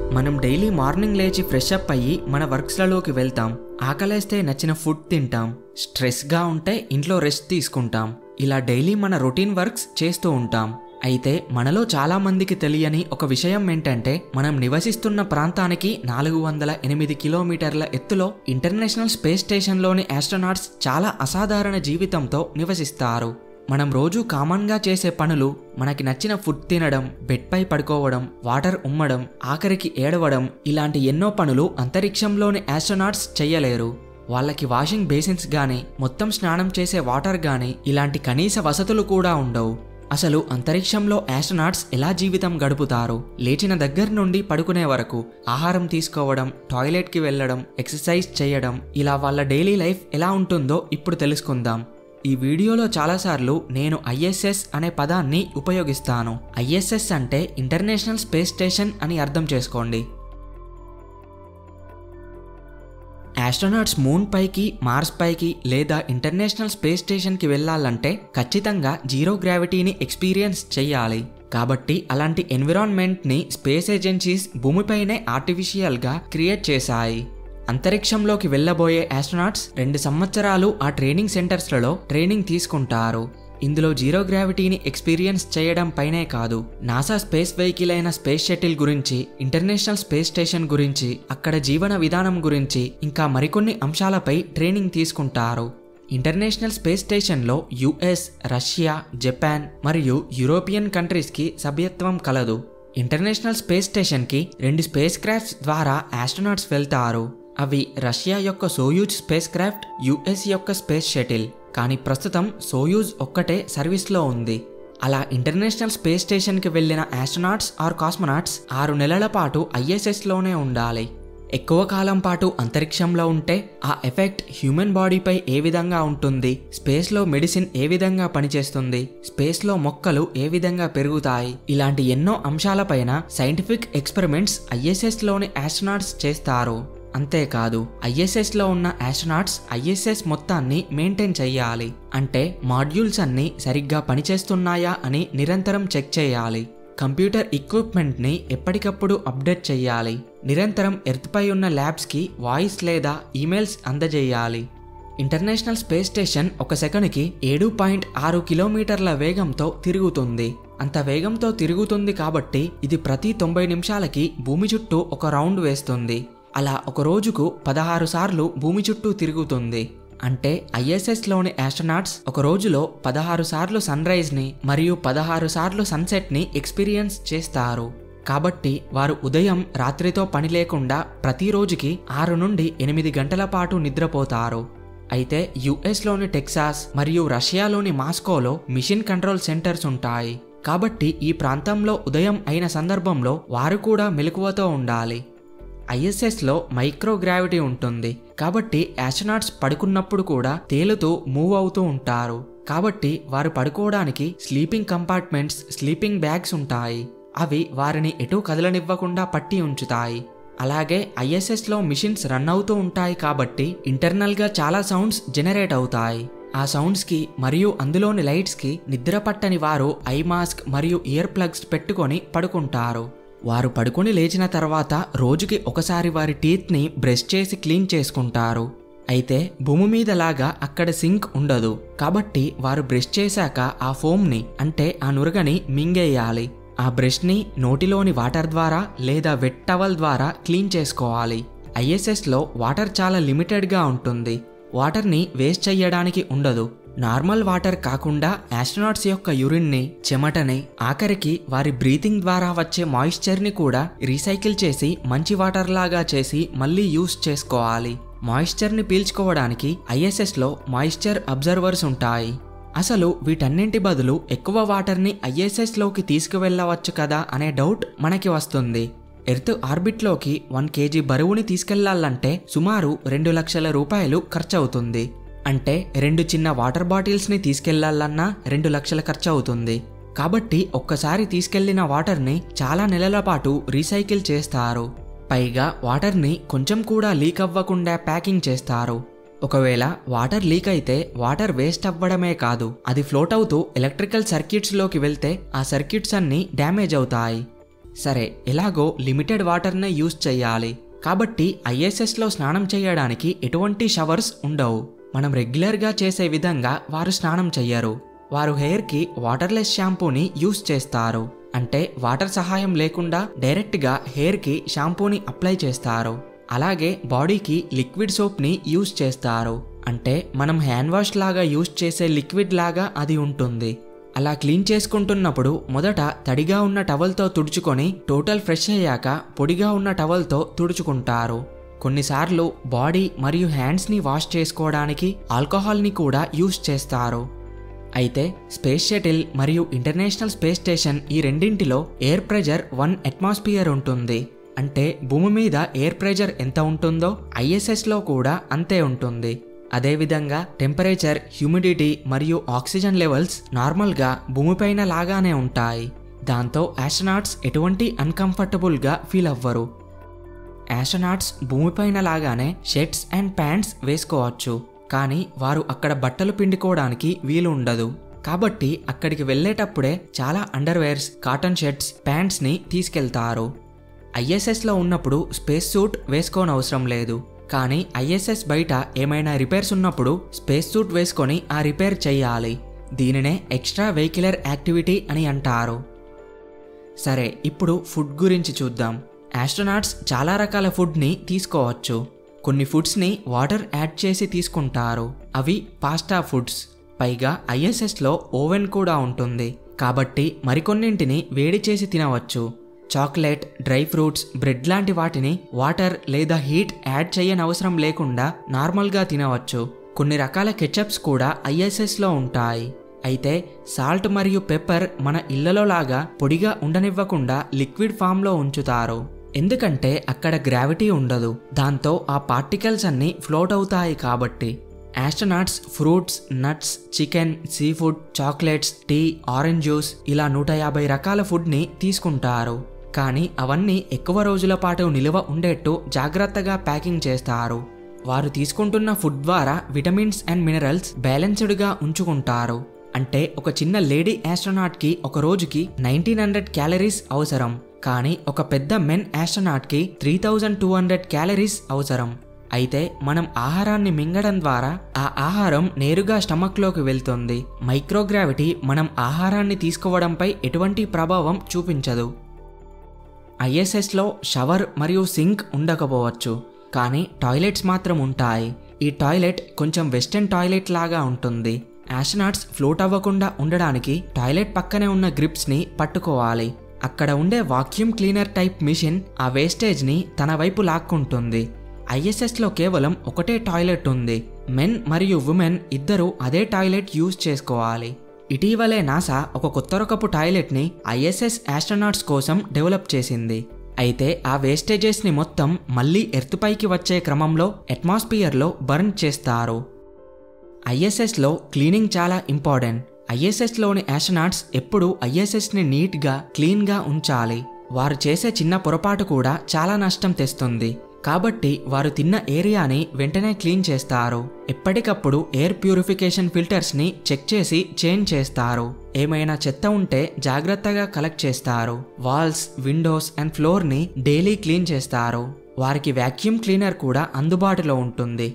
మనం daily morning లేచి fresh up అయ్యి మన వర్క్స్లలోకి వెళ్తాం ఆకలేస్తే నచ్చిన ఫుడ్ తింటాం స్ట్రెస్గా ఉంటే ఇంట్లో రెస్ట్ తీసుకుంటాం ఇలా డైలీ మన రొటీన్ వర్క్స్ చేస్తూ ఉంటాం అయితే మనలో చాలా మందికి తెలియని ఒక విషయం ఏంటంటే మనం నివసిస్తున్న ప్రాంతానికి నాలుగు వందల ఎనిమిది కిలోమీటర్ల ఎత్తులో ఇంటర్నేషనల్ స్పేస్ స్టేషన్లోని ఆస్ట్రోనాట్స్ చాలా అసాధారణ జీవితంతో నివసిస్తారు మనం రోజు కామన్గా చేసే పనులు మనకి నచ్చిన ఫుడ్ తినడం బెడ్పై పడుకోవడం వాటర్ ఉమ్మడం ఆఖరికి ఏడవడం ఇలాంటి ఎన్నో పనులు అంతరిక్షంలోని ఆస్ట్రోనాట్స్ చెయ్యలేరు వాళ్ళకి వాషింగ్ బేసిన్స్ గానీ మొత్తం స్నానం చేసే వాటర్ గానీ ఇలాంటి కనీస వసతులు కూడా ఉండవు అసలు అంతరిక్షంలో ఆస్ట్రోనాట్స్ ఎలా జీవితం గడుపుతారు లేచిన దగ్గర నుండి పడుకునే వరకు ఆహారం తీసుకోవడం టాయిలెట్కి వెళ్ళడం ఎక్సర్సైజ్ చేయడం ఇలా వాళ్ళ డైలీ లైఫ్ ఎలా ఉంటుందో ఇప్పుడు తెలుసుకుందాం ఈ వీడియోలో చాలాసార్లు నేను ఐఎస్ఎస్ అనే పదాన్ని ఉపయోగిస్తాను ఐఎస్ఎస్ అంటే ఇంటర్నేషనల్ స్పేస్ స్టేషన్ అని అర్థం చేసుకోండి ఆస్ట్రోనాట్స్ మూన్ పైకి మార్స్ పైకి లేదా ఇంటర్నేషనల్ స్పేస్ స్టేషన్కి వెళ్ళాలంటే ఖచ్చితంగా జీరో గ్రావిటీని ఎక్స్పీరియన్స్ చేయాలి కాబట్టి అలాంటి ఎన్విరాన్మెంట్ని స్పేస్ ఏజెన్సీస్ భూమిపైనే ఆర్టిఫిషియల్గా క్రియేట్ చేశాయి అంతరిక్షంలోకి వెళ్ళబోయే ఆస్ట్రోనాట్స్ రెండు సంవత్సరాలు ఆ ట్రైనింగ్ సెంటర్స్లలో ట్రైనింగ్ తీసుకుంటారు ఇందులో జీరో గ్రావిటీని ఎక్స్పీరియన్స్ చేయడం పైనే కాదు నాసా స్పేస్ వెహికల్ అయిన స్పేస్ షటిల్ గురించి ఇంటర్నేషనల్ స్పేస్ స్టేషన్ గురించి అక్కడ జీవన విధానం గురించి ఇంకా మరికొన్ని అంశాలపై ట్రైనింగ్ తీసుకుంటారు ఇంటర్నేషనల్ స్పేస్ స్టేషన్లో యుఎస్ రష్యా జపాన్ మరియు యురోపియన్ కంట్రీస్కి సభ్యత్వం కలదు ఇంటర్నేషనల్ స్పేస్ స్టేషన్కి రెండు స్పేస్ క్రాఫ్ట్స్ ద్వారా ఆస్ట్రోనాట్స్ వెళ్తారు అవి రష్యా యొక్క సోయూజ్ స్పేస్ క్రాఫ్ట్ యుఎస్ యొక్క స్పేస్ షటిల్ కానీ ప్రస్తుతం సోయూజ్ ఒక్కటే సర్వీస్లో ఉంది అలా ఇంటర్నేషనల్ స్పేస్ స్టేషన్కి వెళ్ళిన ఆస్ట్రోనాట్స్ ఆర్ కాస్మోనాట్స్ ఆరు నెలల పాటు ఐఎస్ఎస్లోనే ఉండాలి ఎక్కువ కాలం పాటు అంతరిక్షంలో ఉంటే ఆ ఎఫెక్ట్ హ్యూమన్ బాడీపై ఏ విధంగా ఉంటుంది స్పేస్లో మెడిసిన్ ఏ విధంగా పనిచేస్తుంది స్పేస్లో మొక్కలు ఏ విధంగా పెరుగుతాయి ఇలాంటి ఎన్నో అంశాలపైన సైంటిఫిక్ ఎక్స్పెరిమెంట్స్ ఐఎస్ఎస్లోని ఆస్ట్రోనాట్స్ చేస్తారు అంతేకాదు ఐఎస్ఎస్లో ఉన్న ఆస్ట్రోనాట్స్ ఐఎస్ఎస్ మొత్తాన్ని మెయింటైన్ చేయాలి అంటే మాడ్యూల్స్ అన్ని సరిగ్గా పనిచేస్తున్నాయా అని నిరంతరం చెక్ చేయాలి కంప్యూటర్ ఎక్విప్మెంట్ని ఎప్పటికప్పుడు అప్డేట్ చేయాలి నిరంతరం ఎర్త్పై ఉన్న ల్యాబ్స్కి వాయిస్ లేదా ఈమెయిల్స్ అందజేయాలి ఇంటర్నేషనల్ స్పేస్ స్టేషన్ ఒక సెకనుకి ఏడు పాయింట్ ఆరు కిలోమీటర్ల వేగంతో తిరుగుతుంది అంత వేగంతో తిరుగుతుంది కాబట్టి ఇది ప్రతి తొంభై నిమిషాలకి భూమి చుట్టూ ఒక రౌండ్ వేస్తుంది అలా ఒక రోజుకు పదహారు సార్లు భూమి చుట్టూ తిరుగుతుంది అంటే ఐఎస్ఎస్లోని ఆస్ట్రోనాట్స్ ఒక రోజులో పదహారు సార్లు సన్ రైజ్ని మరియు పదహారు సార్లు సన్సెట్ని ఎక్స్పీరియన్స్ చేస్తారు కాబట్టి వారు ఉదయం రాత్రితో పని లేకుండా ప్రతిరోజుకి ఆరు నుండి ఎనిమిది గంటల పాటు నిద్రపోతారు అయితే యుఎస్లోని టెక్సాస్ మరియు రష్యాలోని మాస్కోలో మిషన్ కంట్రోల్ సెంటర్స్ ఉంటాయి కాబట్టి ఈ ప్రాంతంలో ఉదయం అయిన సందర్భంలో వారు కూడా మెలకువతో ఉండాలి ఐఎస్ఎస్లో మైక్రోగ్రావిటీ ఉంటుంది కాబట్టి ఆస్ట్రోనాట్స్ పడుకున్నప్పుడు కూడా తేలుతూ మూవ్ అవుతూ ఉంటారు కాబట్టి వారు పడుకోవడానికి స్లీపింగ్ కంపార్ట్మెంట్స్ స్లీపింగ్ బ్యాగ్స్ ఉంటాయి అవి వారిని ఎటు కదలనివ్వకుండా పట్టి ఉంచుతాయి అలాగే ఐఎస్ఎస్లో మిషన్స్ రన్ అవుతూ ఉంటాయి కాబట్టి ఇంటర్నల్గా చాలా సౌండ్స్ జనరేట్ అవుతాయి ఆ సౌండ్స్కి మరియు అందులోని లైట్స్కి నిద్ర పట్టని వారు ఐ మాస్క్ మరియు ఇయర్ ప్లగ్స్ పెట్టుకొని పడుకుంటారు వారు పడుకొని లేచిన తర్వాత రోజుకి ఒకసారి వారి టీత్ని బ్రష్ చేసి క్లీన్ చేసుకుంటారు అయితే భూమి మీద లాగా అక్కడ సింక్ ఉండదు కాబట్టి వారు బ్రష్ చేశాక ఆ ఫోమ్ని అంటే ఆ నురగని మింగేయాలి ఆ బ్రష్ని నోటిలోని వాటర్ ద్వారా లేదా వెట్ టవల్ ద్వారా క్లీన్ చేసుకోవాలి ఐఎస్ఎస్లో వాటర్ చాలా లిమిటెడ్గా ఉంటుంది వాటర్ని వేస్ట్ చెయ్యడానికి ఉండదు నార్మల్ వాటర్ కాకుండా ఆస్ట్రోనాట్స్ యొక్క యూరిన్ని చెమటని ఆఖరికి వారి బ్రీతింగ్ ద్వారా వచ్చే మాయిశ్చర్ని కూడా రీసైకిల్ చేసి మంచి వాటర్ లాగా చేసి మళ్ళీ యూస్ చేసుకోవాలి మాయిశ్చర్ని పీల్చుకోవడానికి ఐఎస్ఎస్లో మాయిశ్చర్ అబ్జర్వర్స్ ఉంటాయి అసలు వీటన్నింటి బదులు ఎక్కువ వాటర్ని ఐఎస్ఎస్లోకి తీసుకువెళ్ళవచ్చు కదా అనే డౌట్ మనకి వస్తుంది ఎర్త్ ఆర్బిట్లోకి వన్ కేజీ బరువుని తీసుకెళ్లాలంటే సుమారు రెండు లక్షల రూపాయలు ఖర్చవుతుంది అంటే రెండు చిన్న వాటర్ బాటిల్స్ని తీసుకెళ్లాలన్నా రెండు లక్షల ఖర్చు అవుతుంది కాబట్టి ఒక్కసారి తీసుకెళ్లిన వాటర్ని చాలా నెలల పాటు రీసైకిల్ చేస్తారు పైగా వాటర్ని కొంచెం కూడా లీక్ అవ్వకుండా ప్యాకింగ్ చేస్తారు ఒకవేళ వాటర్ లీక్ అయితే వాటర్ వేస్ట్ అవ్వడమే కాదు అది ఫ్లోట్ అవుతూ ఎలక్ట్రికల్ సర్క్యూట్స్లోకి వెళ్తే ఆ సర్క్యూట్స్ అన్నీ డ్యామేజ్ అవుతాయి సరే ఎలాగో లిమిటెడ్ వాటర్నే యూజ్ చేయాలి కాబట్టి ఐఎస్ఎస్లో స్నానం చేయడానికి ఎటువంటి షవర్స్ ఉండవు మనం రెగ్యులర్గా చేసే విధంగా వారు స్నానం చెయ్యరు వారు హెయిర్కి వాటర్లెస్ షాంపూని యూస్ చేస్తారు అంటే వాటర్ సహాయం లేకుండా డైరెక్ట్గా హెయిర్కి షాంపూని అప్లై చేస్తారు అలాగే బాడీకి లిక్విడ్ సోప్ని యూస్ చేస్తారు అంటే మనం హ్యాండ్ వాష్ లాగా యూస్ చేసే లిక్విడ్ లాగా అది ఉంటుంది అలా క్లీన్ చేసుకుంటున్నప్పుడు మొదట తడిగా ఉన్న టవల్తో తుడుచుకొని టోటల్ ఫ్రెష్ అయ్యాక పొడిగా ఉన్న టవల్తో తుడుచుకుంటారు కొన్నిసార్లు బాడీ మరియు హ్యాండ్స్ని వాష్ చేసుకోవడానికి ఆల్కహాల్ని కూడా యూస్ చేస్తారు అయితే స్పేస్ షటిల్ మరియు ఇంటర్నేషనల్ స్పేస్ స్టేషన్ ఈ రెండింటిలో ఎయిర్ ప్రెజర్ వన్ అట్మాస్ఫియర్ ఉంటుంది అంటే భూమి మీద ఎయిర్ ప్రెజర్ ఎంత ఉంటుందో ఐఎస్ఎస్లో కూడా అంతే ఉంటుంది అదేవిధంగా టెంపరేచర్ హ్యూమిడిటీ మరియు ఆక్సిజన్ లెవెల్స్ నార్మల్గా భూమిపైన లాగానే ఉంటాయి దాంతో ఆస్ట్రనాట్స్ ఎటువంటి అన్కంఫర్టబుల్గా ఫీల్ అవ్వరు ఆస్ట్రనాట్స్ భూమిపైన లాగానే షర్ట్స్ అండ్ ప్యాంట్స్ వేసుకోవచ్చు కానీ వారు అక్కడ బట్టలు పిండుకోవడానికి వీలు ఉండదు కాబట్టి అక్కడికి వెళ్ళేటప్పుడే చాలా అండర్వేర్స్ కాటన్ షర్ట్స్ ప్యాంట్స్ని తీసుకెళ్తారు ఐఎస్ఎస్లో ఉన్నప్పుడు స్పేస్ సూట్ వేసుకోనవసరం లేదు కానీ ఐఎస్ఎస్ బయట ఏమైనా రిపేర్స్ ఉన్నప్పుడు స్పేస్ సూట్ వేసుకొని ఆ రిపేర్ చేయాలి దీనినే ఎక్స్ట్రా వెహిక్యులర్ యాక్టివిటీ అని అంటారు సరే ఇప్పుడు ఫుడ్ గురించి చూద్దాం ఆస్ట్రోనాట్స్ చాలా రకాల ఫుడ్ని తీసుకోవచ్చు కొన్ని ఫుడ్స్ని వాటర్ యాడ్ చేసి తీసుకుంటారు అవి పాస్టా ఫుడ్స్ పైగా ఐఎస్ఎస్లో ఓవెన్ కూడా ఉంటుంది కాబట్టి మరికొన్నింటిని వేడి చేసి తినవచ్చు చాక్లెట్ డ్రై ఫ్రూట్స్ బ్రెడ్ లాంటి వాటిని వాటర్ లేదా హీట్ యాడ్ చేయనవసరం లేకుండా నార్మల్గా తినవచ్చు కొన్ని రకాల కెచప్స్ కూడా ఐఎస్ఎస్లో ఉంటాయి అయితే సాల్ట్ మరియు పెప్పర్ మన ఇళ్లలో లాగా పొడిగా ఉండనివ్వకుండా లిక్విడ్ ఫామ్లో ఉంచుతారు ఎందుకంటే అక్కడ గ్రావిటీ ఉండదు దాంతో ఆ పార్టికల్స్ అన్నీ ఫ్లోట్ అవుతాయి కాబట్టి astronauts fruits nuts chicken seafood chocolates tea orange juice ఇలా నూట యాభై రకాల ఫుడ్ని తీసుకుంటారు కానీ అవన్నీ ఎక్కువ రోజుల పాటు నిలువ ఉండేట్టు జాగ్రత్తగా ప్యాకింగ్ చేస్తారు వారు తీసుకుంటున్న ఫుడ్ ద్వారా విటమిన్స్ అండ్ మినరల్స్ బ్యాలెన్స్డ్గా ఉంచుకుంటారు అంటే ఒక చిన్న లేడీ ఆస్ట్రోనాట్కి ఒక రోజుకి నైన్టీన్ హండ్రెడ్ క్యాలరీస్ అవసరం కానీ ఒక పెద్ద మెన్ ఆస్ట్రోనాట్కి three thousand two hundred calories అవసరం అయితే మనం ఆహారాన్ని మింగడం ద్వారా ఆ ఆహారం నేరుగా స్టమక్లోకి వెళ్తుంది మైక్రోగ్రావిటీ మనం ఆహారాన్ని తీసుకోవడంపై ఎటువంటి ప్రభావం చూపించదు ఐఎస్ఎస్లో షవర్ మరియు సింక్ ఉండకపోవచ్చు కానీ టాయిలెట్స్ మాత్రం ఉంటాయి ఈ టాయిలెట్ కొంచెం వెస్టర్న్ టాయిలెట్ లాగా ఉంటుంది ఆస్ట్రనాట్స్ ఫ్లోట్ అవ్వకుండా ఉండడానికి టాయిలెట్ పక్కనే ఉన్న గ్రిప్స్ని పట్టుకోవాలి అక్కడ ఉండే వాక్యూమ్ క్లీనర్ టైప్ మిషన్ ఆ వేస్టేజ్ని తన వైపు లాక్కుంటుంది ఐఎస్ఎస్లో కేవలం ఒకటే టాయిలెట్ ఉంది మెన్ మరియు ఉమెన్ ఇద్దరూ అదే టాయిలెట్ యూజ్ చేసుకోవాలి ఇటీవలే నాసా ఒక కొత్త రకపు టాయిలెట్ని ఐఎస్ఎస్ ఆస్ట్రోనాట్స్ కోసం డెవలప్ చేసింది అయితే ఆ వేస్టేజెస్ని మొత్తం మళ్ళీ ఎర్త్ పైకి వచ్చే క్రమంలో అట్మాస్ఫియర్లో బర్న్ చేస్తారు ఐఎస్ఎస్లో క్లీనింగ్ చాలా ఇంపార్టెంట్ ఐఎస్ఎస్లోని ఆస్ట్రనాట్స్ ఎప్పుడూ ఐఎస్ఎస్ని నీట్గా క్లీన్గా ఉంచాలి వారు చేసే చిన్న పొరపాటు కూడా చాలా నష్టం తెస్తుంది కాబట్టి వారు తిన్న ఏరియాని వెంటనే క్లీన్ చేస్తారు ఎప్పటికప్పుడు ఎయిర్ ప్యూరిఫికేషన్ ఫిల్టర్స్ని చెక్ చేసి చేంజ్ చేస్తారు ఏమైనా చెత్త ఉంటే జాగ్రత్తగా కలెక్ట్ చేస్తారు వాల్స్ విండోస్ అండ్ ఫ్లోర్ని డైలీ క్లీన్ చేస్తారు వారికి వ్యాక్యూమ్ క్లీనర్ కూడా అందుబాటులో ఉంటుంది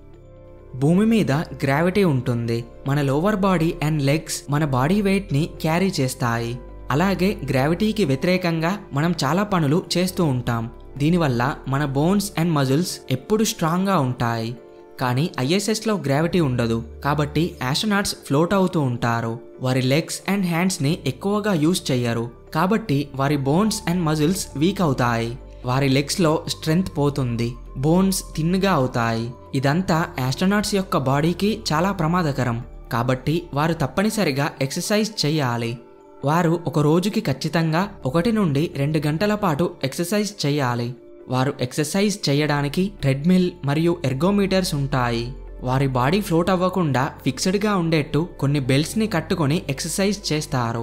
భూమి మీద గ్రావిటీ ఉంటుంది మన లోవర్ బాడీ అండ్ లెగ్స్ మన బాడీ వెయిట్ని క్యారీ చేస్తాయి అలాగే గ్రావిటీకి వ్యతిరేకంగా మనం చాలా పనులు చేస్తూ ఉంటాం దీనివల్ల మన బోన్స్ అండ్ మజిల్స్ ఎప్పుడు స్ట్రాంగ్గా ఉంటాయి కానీ ఐఎస్ఎస్లో గ్రావిటీ ఉండదు కాబట్టి ఆస్ట్రనాట్స్ ఫ్లోట్ అవుతూ ఉంటారు వారి లెగ్స్ అండ్ హ్యాండ్స్ని ఎక్కువగా యూజ్ చెయ్యరు కాబట్టి వారి బోన్స్ అండ్ మజిల్స్ వీక్ అవుతాయి వారి లెగ్స్లో స్ట్రెంగ్త్ పోతుంది బోన్స్ థిన్గా అవుతాయి ఇదంతా ఆస్ట్రనాట్స్ యొక్క బాడీకి చాలా ప్రమాదకరం కాబట్టి వారు తప్పనిసరిగా ఎక్సర్సైజ్ చేయాలి వారు ఒక రోజుకి ఖచ్చితంగా ఒకటి నుండి రెండు గంటల పాటు ఎక్సర్సైజ్ చేయాలి వారు ఎక్సర్సైజ్ చేయడానికి ట్రెడ్మిల్ మరియు ఎర్గోమీటర్స్ ఉంటాయి వారి బాడీ ఫ్లోట్ అవ్వకుండా ఫిక్స్డ్గా ఉండేట్టు కొన్ని బెల్ట్స్ని కట్టుకొని ఎక్సర్సైజ్ చేస్తారు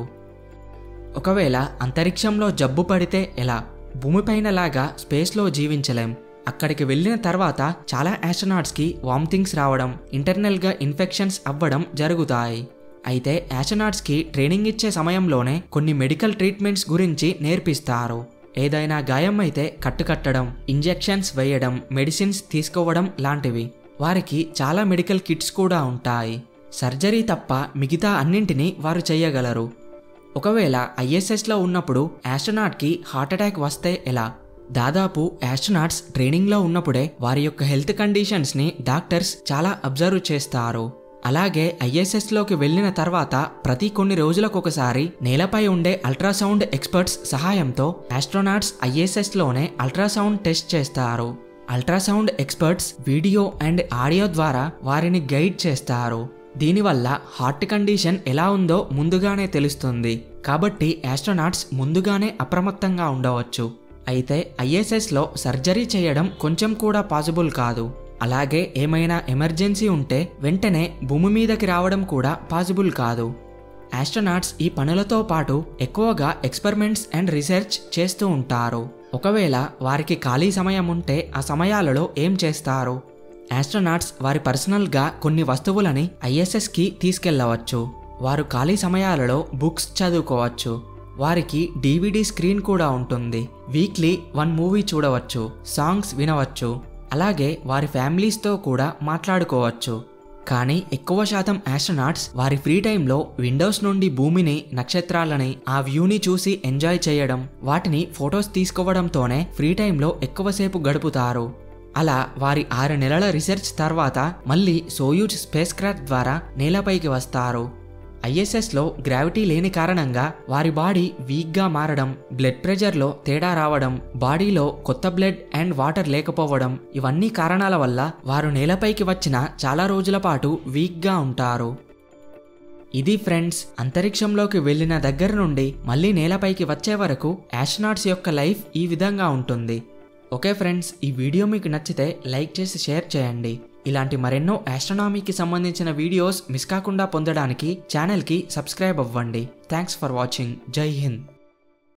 ఒకవేళ అంతరిక్షంలో జబ్బు పడితే ఎలా భూమిపైన లాగా స్పేస్లో జీవించలేం అక్కడికి వెళ్ళిన తర్వాత చాలా ఆస్ట్రనాట్స్కి వామిటింగ్స్ రావడం ఇంటర్నల్గా ఇన్ఫెక్షన్స్ అవ్వడం జరుగుతాయి అయితే యాస్ట్రోనాట్స్కి ట్రైనింగ్ ఇచ్చే సమయంలోనే కొన్ని మెడికల్ ట్రీట్మెంట్స్ గురించి నేర్పిస్తారు ఏదైనా గాయం అయితే కట్టుకట్టడం ఇంజెక్షన్స్ వేయడం మెడిసిన్స్ తీసుకోవడం లాంటివి వారికి చాలా మెడికల్ కిట్స్ కూడా ఉంటాయి సర్జరీ తప్ప మిగతా అన్నింటినీ వారు చేయగలరు ఒకవేళ ఐఎస్ఎస్లో ఉన్నప్పుడు యాస్ట్రోనాట్కి హార్ట్ అటాక్ వస్తే ఎలా దాదాపు యాస్ట్రోనాట్స్ ట్రైనింగ్లో ఉన్నప్పుడే వారి యొక్క హెల్త్ కండిషన్స్ని డాక్టర్స్ చాలా అబ్జర్వ్ చేస్తారు అలాగే ఐఎస్ఎస్లోకి వెళ్ళిన తర్వాత ప్రతి కొన్ని రోజులకు ఒకసారి నేలపై ఉండే అల్ట్రాసౌండ్ ఎక్స్పర్ట్స్ సహాయంతో ఆస్ట్రోనాట్స్ ఐఎస్ఎస్లోనే అల్ట్రాసౌండ్ టెస్ట్ చేస్తారు ultrasound experts video and audio ద్వారా వారిని గైడ్ చేస్తారు దీనివల్ల హార్ట్ కండిషన్ ఎలా ఉందో ముందుగానే తెలుస్తుంది కాబట్టి ఆస్ట్రోనాట్స్ ముందుగానే అప్రమత్తంగా ఉండవచ్చు అయితే ఐఎస్ఎస్లో సర్జరీ చేయడం కొంచెం కూడా పాసిబుల్ కాదు అలాగే ఏమైనా ఎమర్జెన్సీ ఉంటే వెంటనే భూమి మీదకి రావడం కూడా పాసిబుల్ కాదు ఆస్ట్రోనాట్స్ ఈ పనులతో పాటు ఎక్కువగా ఎక్స్పెరిమెంట్స్ అండ్ రీసెర్చ్ చేస్తూ ఉంటారు ఒకవేళ వారికి ఖాళీ సమయం ఉంటే ఆ సమయాలలో ఏం చేస్తారు ఆస్ట్రోనాట్స్ వారి పర్సనల్గా కొన్ని వస్తువులని ఐఎస్ఎస్కి తీసుకెళ్లవచ్చు వారు ఖాళీ సమయాలలో బుక్స్ చదువుకోవచ్చు వారికి డివిడి స్క్రీన్ కూడా ఉంటుంది వీక్లీ వన్ మూవీ చూడవచ్చు సాంగ్స్ వినవచ్చు అలాగే వారి ఫ్యామిలీస్తో కూడా మాట్లాడుకోవచ్చు కానీ ఎక్కువ శాతం ఆస్ట్రోనాట్స్ వారి ఫ్రీ టైంలో విండోస్ నుండి భూమిని నక్షత్రాలని ఆ వ్యూని చూసి ఎంజాయ్ చేయడం వాటిని ఫొటోస్ తీసుకోవడంతోనే ఫ్రీ టైంలో ఎక్కువసేపు గడుపుతారు అలా వారి ఆరు నెలల రీసెర్చ్ తర్వాత మళ్ళీ సోయూజ్ స్పేస్ క్రాఫ్ట్ ద్వారా నేలపైకి వస్తారు ఐఎస్ఎస్లో గ్రావిటీ లేని కారణంగా వారి బాడీ వీక్గా మారడం బ్లడ్ ప్రెషర్లో తేడా రావడం బాడీలో కొత్త బ్లడ్ అండ్ వాటర్ లేకపోవడం ఇవన్నీ కారణాల వల్ల వారు నేలపైకి వచ్చిన చాలా రోజుల పాటు వీక్గా ఉంటారు ఇది ఫ్రెండ్స్ అంతరిక్షంలోకి వెళ్ళిన దగ్గర నుండి మళ్ళీ నేలపైకి వచ్చే వరకు యాస్ట్రోనాట్స్ యొక్క లైఫ్ ఈ విధంగా ఉంటుంది ఓకే ఫ్రెండ్స్ ఈ వీడియో మీకు నచ్చితే లైక్ చేసి షేర్ చేయండి ఇలాంటి మరెన్నో ఆస్ట్రోనామీకి సంబంధించిన వీడియోస్ మిస్ కాకుండా పొందడానికి ఛానల్కి సబ్స్క్రైబ్ అవ్వండి థ్యాంక్స్ ఫర్ వాచింగ్ జై హింద్